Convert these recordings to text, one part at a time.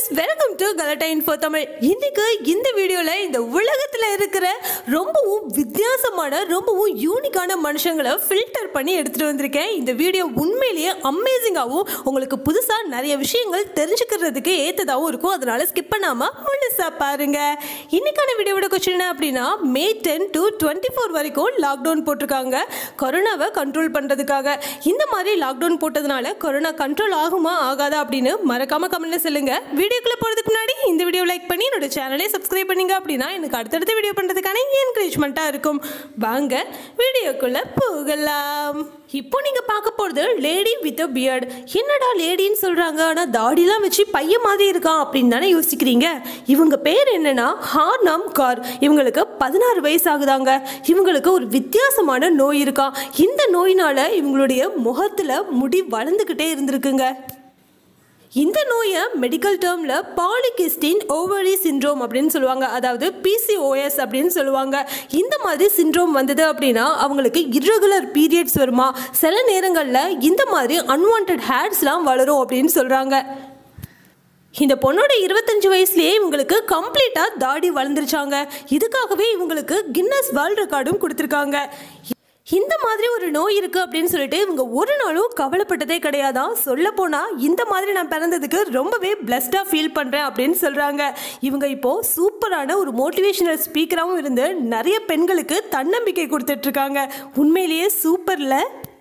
welcome to Galatta info Tamil இன்னைக்கு இந்த வீடியோவில் இந்த உலகத்தில் இருக்கிற ரொம்பவும் வித்தியாசமான ரொம்பவும் யூனிக்கான மனுஷங்களை ஃபில்டர் பண்ணி எடுத்துகிட்டு வந்திருக்கேன் இந்த வீடியோ உண்மையிலேயே அமேசிங்காகவும் உங்களுக்கு புதுசாக நிறைய விஷயங்கள் தெரிஞ்சுக்கிறதுக்கு ஏற்றதாகவும் இருக்கும் அதனால ஸ்கிப் பண்ணாமல் முழுசாக பாருங்க இன்னைக்கான வீடியோவோட கொஸ்டின் என்ன அப்படின்னா May ten to twenty four வரைக்கும் லாக்டவுன் போட்டிருக்காங்க கொரோனாவை கண்ட்ரோல் பண்ணுறதுக்காக இந்த மாதிரி லாக்டவுன் போட்டதுனால கொரோனா கண்ட்ரோல் ஆகுமா ஆகாதா அப்படின்னு மறக்காம கமெண்ட்ல சொல்லுங்க வீடியோக்குள்ள போறதுக்கு முன்னாடி இந்த வீடியோ லைக் பண்ணி என்னோட சேனலை சப்ஸ்கிரைப் பண்ணீங்க அப்படின்னா எனக்கு அடுத்தடுத்த வீடியோ பண்றதுக்கான என்கரேஜ்மெண்ட்டா இருக்கும் வாங்க வீடியோக்குள்ள போகலாம் இப்போ நீங்க பார்க்க போறது லேடி வித் பியர்ட் என்னடா லேடின்னு சொல்றாங்க ஆனா தாடிலாம் வச்சு பையன் மாதிரி இருக்கான் அப்படின்னு தானே யோசிக்கிறீங்க இவங்க பேர் என்னன்னா ஹார்னாம் கார் இவங்களுக்கு பதினாறு வயசு ஆகுதாங்க இவங்களுக்கு ஒரு வித்தியாசமான நோய் இருக்கா இந்த நோயினால இவங்களுடைய முகத்துல முடி வளர்ந்துக்கிட்டே இருந்திருக்குங்க இந்த நோயை மெடிக்கல் டேர்மில் பாலிகிஸ்டின் ஓவரி சிண்ட்ரோம் அப்படின்னு சொல்லுவாங்க அதாவது பிசிஓஎஸ் அப்படின்னு சொல்லுவாங்க இந்த மாதிரி சிண்ட்ரோம் வந்தது அப்படின்னா அவங்களுக்கு irregular பீரியட்ஸ் வருமா சில நேரங்களில் இந்த மாதிரி அன்வான்ட் ஹேர்ஸ்லாம் வளரும் அப்படின்னு சொல்கிறாங்க இந்த பொண்ணோட இருபத்தஞ்சு வயசுலயே இவங்களுக்கு கம்ப்ளீட்டா தாடி வளர்ந்துருச்சாங்க இதுக்காகவே இவங்களுக்கு கின்னஸ் வேர்ல்ட் ரெக்கார்டும் கொடுத்துருக்காங்க இந்த மாதிரி ஒரு நோய் இருக்கு அப்படின்னு சொல்லிட்டு இவங்க ஒரு நாளும் கவலைப்பட்டதே கிடையாதான் சொல்ல போனா இந்த மாதிரி நான் பிறந்ததுக்கு ரொம்பவே பிளஸ்டா ஃபீல் பண்றேன் அப்படின்னு சொல்றாங்க இவங்க இப்போ சூப்பரான ஒரு மோட்டிவேஷனல் ஸ்பீக்கராகவும் இருந்து நிறைய பெண்களுக்கு தன்னம்பிக்கை கொடுத்துட்டு இருக்காங்க உண்மையிலேயே சூப்பர்ல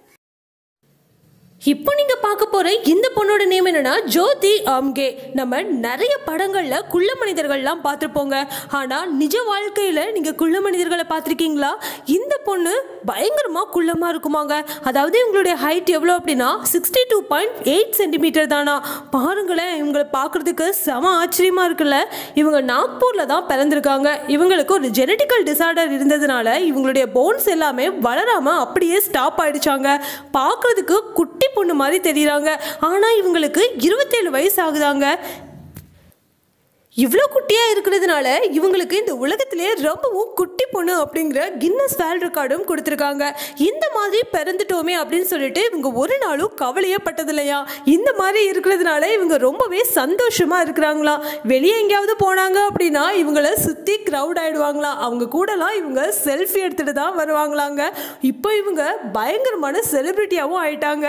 இப்போ நீங்க பார்க்க போற இந்த பொண்ணோட நேம் என்னன்னா ஜோதி ஆம்கே நம்ம நிறைய படங்கள்ல குள்ள மனிதர்கள்லாம் பார்த்துருப்போங்க ஆனா நிஜ வாழ்க்கையில நீங்க குள்ள மனிதர்களை பார்த்துருக்கீங்களா இந்த பொண்ணு பயங்கரமா குள்ளமா இருக்குமாங்க அதாவது இவங்களுடைய ஹைட் எவ்வளோ அப்படின்னா sixty two point eight centimetre தானா பாருங்களேன் இவங்களை பார்க்கறதுக்கு செம ஆச்சரியமா இருக்குல்ல இவங்க நாக்பூர்ல தான் பிறந்திருக்காங்க இவங்களுக்கு ஒரு ஜெனட்டிக்கல் டிசார்டர் இருந்ததுனால இவங்களுடைய போன்ஸ் எல்லாமே வளராம அப்படியே ஸ்டாப் ஆயிடுச்சாங்க பார்க்கறதுக்கு குட்டி பொண்ணு மாதிரி தெரியுறாங்க ஆனா இவங்களுக்கு இருபத்தேழு வயசு ஆகுதாங்க இவ்வளோ குட்டியாக இருக்கிறதுனால இவங்களுக்கு இந்த உலகத்திலே ரொம்பவும் குட்டி பொண்ணு அப்படிங்கிற கின்னஸ் வேர்ல்ட் ரெக்கார்டும் கொடுத்துருக்காங்க இந்த மாதிரி பிறந்துட்டோமே அப்படின்னு சொல்லிட்டு இவங்க ஒரு நாளும் கவலையே பட்டதில்லையா இந்த மாதிரி இருக்கிறதுனால இவங்க ரொம்பவே சந்தோஷமாக இருக்கிறாங்களாம் வெளியே எங்கேயாவது போனாங்க அப்படின்னா இவங்கள சுற்றி க்ரௌட் ஆகிடுவாங்களாம் அவங்க கூடலாம் இவங்க செல்ஃபி எடுத்துகிட்டு தான் வருவாங்களாங்க இப்போ இவங்க பயங்கரமான செலிப்ரிட்டியாகவும் ஆயிட்டாங்க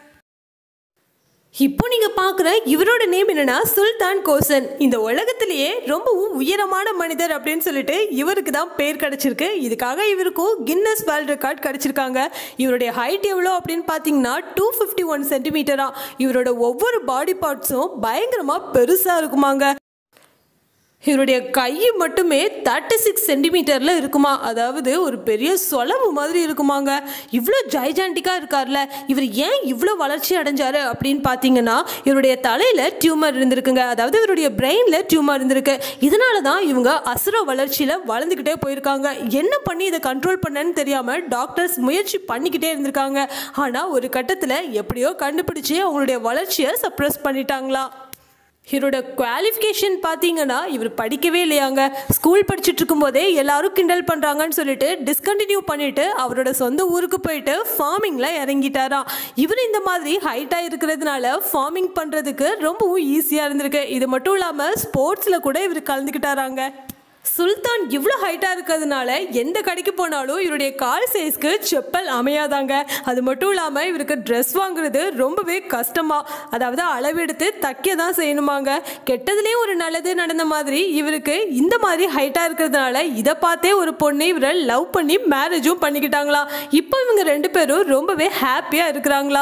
இப்போ நீங்க பார்க்குற இவரோட நேம் என்னன்னா சுல்தான் கோசன் இந்த உலகத்திலேயே ரொம்பவும் உயரமான மனிதர் அப்படின்னு சொல்லிட்டு இவருக்கு தான் பேர் கிடைச்சிருக்கு இதுக்காக இவருக்கும் கின்னஸ் வேர்ல்ட் ரெக்கார்ட் கிடைச்சிருக்காங்க இவருடைய ஹைட் எவ்வளோ அப்படின்னு பார்த்தீங்கன்னா டூ ஃபிஃப்டி ஒன் சென்டிமீட்டரா இவரோட ஒவ்வொரு பாடி பார்ட்ஸும் பயங்கரமாக பெருசாக இருக்குமாங்க இவருடைய கை மட்டுமே தேர்ட்டி சிக்ஸ் சென்டிமீட்டரில் இருக்குமா அதாவது ஒரு பெரிய சொலவு மாதிரி இருக்குமாங்க இவ்வளோ ஜைஜாண்டிக்காக இருக்கார்ல இவர் ஏன் இவ்வளோ வளர்ச்சி அடைஞ்சாரு அப்படின்னு பார்த்தீங்கன்னா இவருடைய தலையில் டியூமர் இருந்திருக்குங்க அதாவது இவருடைய பிரெயினில் டியூமர் இருந்திருக்கு இதனால தான் இவங்க அசுர வளர்ச்சியில் வளர்ந்துக்கிட்டே போயிருக்காங்க என்ன பண்ணி இதை கண்ட்ரோல் பண்ணன்னு தெரியாமல் டாக்டர்ஸ் முயற்சி பண்ணிக்கிட்டே இருந்திருக்காங்க ஆனால் ஒரு கட்டத்தில் எப்படியோ கண்டுபிடிச்சு அவங்களுடைய வளர்ச்சியை சப்ரஸ் பண்ணிட்டாங்களா இவரோட குவாலிஃபிகேஷன் பார்த்தீங்கன்னா இவர் படிக்கவே இல்லையாங்க ஸ்கூல் படிச்சுட்டு இருக்கும்போதே எல்லாரும் கிண்டல் பண்ணுறாங்கன்னு சொல்லிட்டு டிஸ்கண்டினியூ பண்ணிட்டு அவரோட சொந்த ஊருக்கு போயிட்டு ஃபார்மிங்கில் இறங்கிட்டாராம் இவர் இந்த மாதிரி ஹைட்டாக இருக்கிறதுனால ஃபார்மிங் பண்ணுறதுக்கு ரொம்பவும் ஈஸியாக இருந்திருக்கு இது மட்டும் இல்லாமல் ஸ்போர்ட்ஸில் கூட இவர் கலந்துக்கிட்டாராங்க சுல்தான் இவ்வளோ ஹைட்டாக இருக்கிறதுனால எந்த கடைக்கு போனாலும் இவருடைய கால் சைஸ்க்கு செப்பல் அமையாதாங்க அது மட்டும் இல்லாமல் இவருக்கு ட்ரெஸ் வாங்குறது ரொம்பவே கஷ்டமா அதாவது அளவெடுத்து தைக்க தான் செய்யணுமாங்க கெட்டதுலேயே ஒரு நல்லது நடந்த மாதிரி இவருக்கு இந்த மாதிரி ஹைட்டாக இருக்கிறதுனால இதை பார்த்தே ஒரு பொண்ணு இவரை லவ் பண்ணி மேரேஜும் பண்ணிக்கிட்டாங்களா இப்போ இவங்க ரெண்டு பேரும் ரொம்பவே ஹாப்பியாக இருக்கிறாங்களா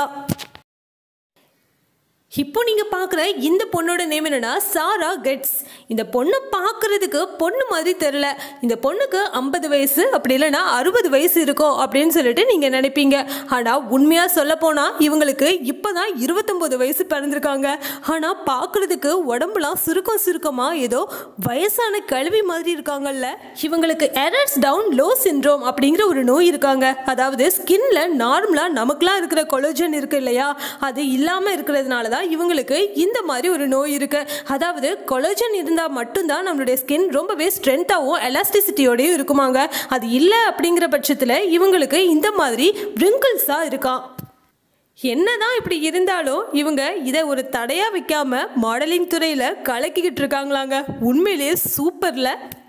இப்போ நீங்கள் பார்க்குற இந்த பொண்ணோட நேம் என்னன்னா சாரா கெட்ஸ் இந்த பொண்ணு பார்க்குறதுக்கு பொண்ணு மாதிரி தெரில இந்த பொண்ணுக்கு ஐம்பது வயசு அப்படி இல்லைன்னா அறுபது வயசு இருக்கும் அப்படின்னு சொல்லிட்டு நீங்கள் நினைப்பீங்க ஆனால் உண்மையாக சொல்ல போனால் இவங்களுக்கு இப்போ தான் இருபத்தொம்போது வயசு பிறந்திருக்காங்க ஆனால் பார்க்குறதுக்கு உடம்புலாம் சுருக்கம் சுருக்கமாக ஏதோ வயசான கழுவி மாதிரி இருக்காங்கல்ல இவங்களுக்கு எரர்ஸ் டவுன் லோ சிண்ட்ரோம் அப்படிங்கிற ஒரு நோய் இருக்காங்க அதாவது ஸ்கின்ல நார்மலாக நமக்குலாம் இருக்கிற கொலோஜன் இருக்கு இல்லையா அது இல்லாமல் இருக்கிறதுனால தான் இவங்களுக்கு இந்த மாதிரி ஒரு நோய் இருக்கு அதாவது கொலோஜன் இருந்தால் மட்டும்தான் நம்மளுடைய ஸ்கின் ரொம்பவே ஸ்ட்ரென்த்தாகவும் எலாஸ்டிசிட்டியோடையும் இருக்குமாங்க அது இல்லை அப்படிங்கிற பட்சத்தில் இவங்களுக்கு இந்த மாதிரி ரிங்கிள்ஸாக இருக்கான் என்னதான் இப்படி இருந்தாலும் இவங்க இதை ஒரு தடையா வைக்காம மாடலிங் துறையில கலக்கிக்கிட்டு இருக்காங்களாங்க உண்மையிலேயே சூப்பர்ல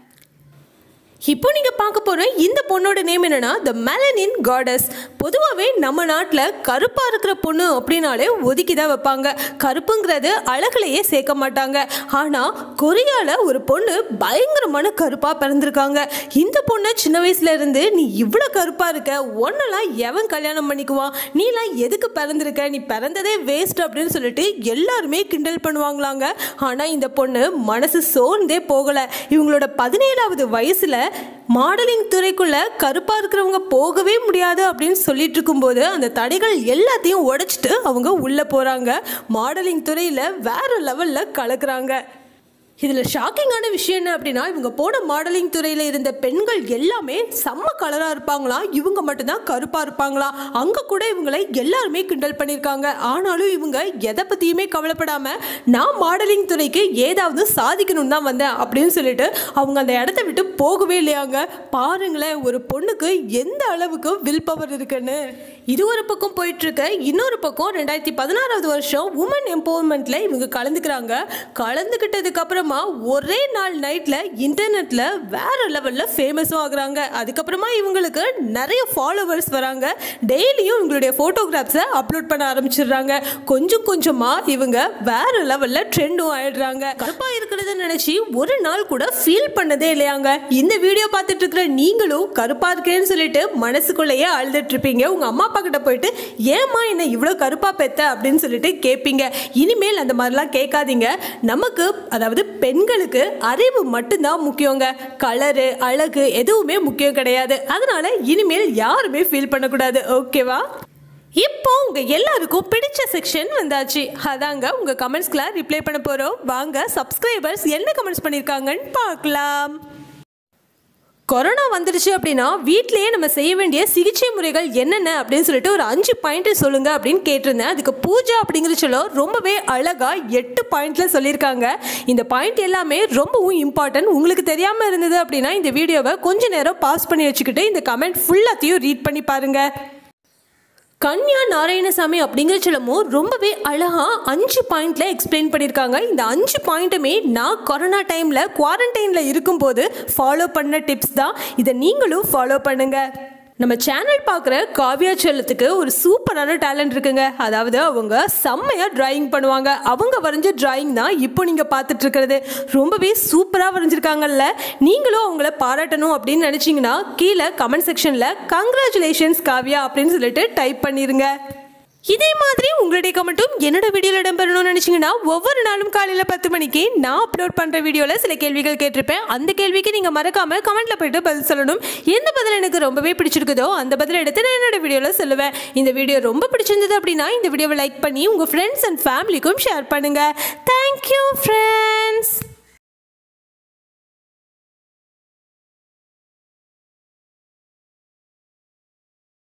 இப்போ நீங்க பார்க்க போற இந்த பொண்ணோட நேம் என்னன்னா த மெலனின் காடஸ் பொதுவாகவே நம்ம நாட்டில் கருப்பா இருக்கிற பொண்ணு அப்படின்னாலே ஒதுக்கி தான் வைப்பாங்க கருப்புங்கிறது அழகுலையே சேர்க்க மாட்டாங்க ஆனா கொரியால ஒரு பொண்ணு பயங்கரமான கருப்பா பிறந்திருக்காங்க இந்த பொண்ணு சின்ன வயசுல இருந்து நீ இவ்வளோ கருப்பா இருக்க ஒன்னெல்லாம் எவன் கல்யாணம் பண்ணிக்குவான் நீலாம் எதுக்கு பிறந்திருக்க நீ பிறந்ததே வேஸ்ட் அப்படின்னு சொல்லிட்டு எல்லாருமே கிண்டல் பண்ணுவாங்களாங்க ஆனா இந்த பொண்ணு மனசு சோர்ந்தே போகல இவங்களோட பதினேழாவது வயசுல மாடலிங் துறைக்குள்ள கருப்பா இருக்கிறவங்க போகவே முடியாது அப்படின்னு சொல்லிட்டு இருக்கும்போது அந்த தடைகள் எல்லாத்தையும் உடைச்சிட்டு அவங்க உள்ள போறாங்க மாடலிங் துறையில வேற லெவல்ல கலக்குறாங்க இதில் ஷாக்கிங்கான விஷயம் என்ன அப்படின்னா இவங்க போன மாடலிங் துறையில் இருந்த பெண்கள் எல்லாமே செம்ம கலராக இருப்பாங்களாம் இவங்க மட்டும்தான் கருப்பாக இருப்பாங்களா அங்கே கூட இவங்களை எல்லாருமே கிண்டல் பண்ணியிருக்காங்க ஆனாலும் இவங்க எதை பற்றியுமே கவலைப்படாமல் நான் மாடலிங் துறைக்கு ஏதாவது சாதிக்கணும்னு தான் வந்தேன் அப்படின்னு சொல்லிட்டு அவங்க அந்த இடத்த விட்டு போகவே இல்லையாங்க பாருங்களேன் ஒரு பொண்ணுக்கு எந்த அளவுக்கு வில் பவர் இருக்குன்னு இது ஒரு பக்கம் போயிட்டு இருக்க இன்னொரு பக்கம் ரெண்டாயிரத்தி பதினாறாவது வருஷம் உமன் எம்பவர்மெண்ட்ல இவங்க கலந்துக்கிறாங்க கலந்துக்கிட்டதுக்கு அப்புறமா ஒரே நாள் நைட்ல இன்டர்நெட்ல வேற லெவல்ல ஃபேமஸும் ஆகுறாங்க அதுக்கப்புறமா இவங்களுக்கு நிறைய ஃபாலோவர்ஸ் வராங்க டெய்லியும் இவங்களுடைய ஃபோட்டோகிராஃப்ஸை அப்லோட் பண்ண ஆரம்பிச்சிடுறாங்க கொஞ்சம் கொஞ்சமா இவங்க வேற லெவல்ல ட்ரெண்டும் ஆயிடுறாங்க கருப்பா இருக்கிறத நினைச்சு ஒரு நாள் கூட ஃபீல் பண்ணதே இல்லையாங்க இந்த வீடியோ பார்த்துட்டு இருக்கிற நீங்களும் கருப்பா இருக்கேன்னு சொல்லிட்டு மனசுக்குள்ளேயே அழுதுட்டு இருப்பீங்க உங்க அம்மா அப்பா கிட்ட போயிட்டு ஏமா என்ன இவ்வளோ கருப்பா பெத்த அப்படின்னு சொல்லிட்டு கேட்பீங்க இனிமேல் அந்த மாதிரிலாம் கேட்காதீங்க நமக்கு அதாவது பெண்களுக்கு அறிவு மட்டும்தான் முக்கியங்க கலரு அழகு எதுவுமே முக்கியம் கிடையாது அதனால இனிமேல் யாருமே ஃபீல் பண்ணக்கூடாது ஓகேவா இப்போ உங்க எல்லாருக்கும் பிடிச்ச செக்ஷன் வந்தாச்சு அதாங்க உங்க கமெண்ட்ஸ்க்குலாம் ரிப்ளை பண்ண போறோம் வாங்க சப்ஸ்கிரைபர்ஸ் என்ன கமெண்ட்ஸ் பண்ணியிருக்காங்கன்னு பார்க்கலாம் கொரோனா வந்துடுச்சு அப்படின்னா வீட்டிலேயே நம்ம செய்ய வேண்டிய சிகிச்சை முறைகள் என்னென்ன அப்படின்னு சொல்லிட்டு ஒரு அஞ்சு பாயிண்ட் சொல்லுங்க அப்படின்னு கேட்டிருந்தேன் அதுக்கு பூஜா அப்படிங்கிற சொல்ல ரொம்பவே அழகா எட்டு பாயிண்ட்ல சொல்லியிருக்காங்க இந்த பாயிண்ட் எல்லாமே ரொம்பவும் இம்பார்ட்டன்ட் உங்களுக்கு தெரியாம இருந்தது அப்படின்னா இந்த வீடியோவை கொஞ்ச நேரம் பாஸ் பண்ணி வச்சுக்கிட்டு இந்த கமெண்ட் ஃபுல்லாத்தையும் ரீட் பண்ணி பாருங்க கன்யா நாராயணசாமி அப்படிங்கிற சிலமும் ரொம்பவே அழகா அஞ்சு பாயிண்ட்ல எக்ஸ்பிளைன் பண்ணியிருக்காங்க இந்த அஞ்சு பாயிண்ட்டுமே நான் கொரோனா டைம்ல குவாரண்டைன்ல இருக்கும்போது ஃபாலோ பண்ண டிப்ஸ் தான் இதை நீங்களும் ஃபாலோ பண்ணுங்க நம்ம சேனல் பார்க்குற காவ்யா செல்லத்துக்கு ஒரு சூப்பரான டேலண்ட் இருக்குங்க அதாவது அவங்க செம்மையாக டிராயிங் பண்ணுவாங்க அவங்க வரைஞ்ச டிராயிங் தான் இப்போ நீங்கள் பார்த்துட்டு இருக்கிறது ரொம்பவே சூப்பராக வரைஞ்சிருக்காங்கல்ல நீங்களும் அவங்கள பாராட்டணும் அப்படின்னு நினச்சிங்கன்னா கீழே கமெண்ட் செக்ஷனில் கங்க்ராச்சுலேஷன்ஸ் காவ்யா அப்படின்னு சொல்லிட்டு டைப் பண்ணிடுங்க இதே மாதிரி உங்களுடைய கமெண்ட்டும் என்னோட வீடியோவில் இடம்பெறணும்னு நினச்சிங்கன்னா ஒவ்வொரு நாளும் காலையில் பத்து மணிக்கு நான் அப்லோட் பண்ணுற வீடியோவில் சில கேள்விகள் கேட்டிருப்பேன் அந்த கேள்விக்கு நீங்கள் மறக்காமல் கமெண்ட்டில் போயிட்டு பதில் சொல்லணும் எந்த பதில் எனக்கு ரொம்பவே பிடிச்சிருக்குதோ அந்த பதில் எடுத்து நான் என்னோட வீடியோவில் சொல்லுவேன் இந்த வீடியோ ரொம்ப பிடிச்சிருந்தது அப்படின்னா இந்த வீடியோவை லைக் பண்ணி உங்கள் ஃப்ரெண்ட்ஸ் அண்ட் ஃபேமிலிக்கும் ஷேர் பண்ணுங்கள் தேங்க்யூ ஃப்ரெண்ட்ஸ்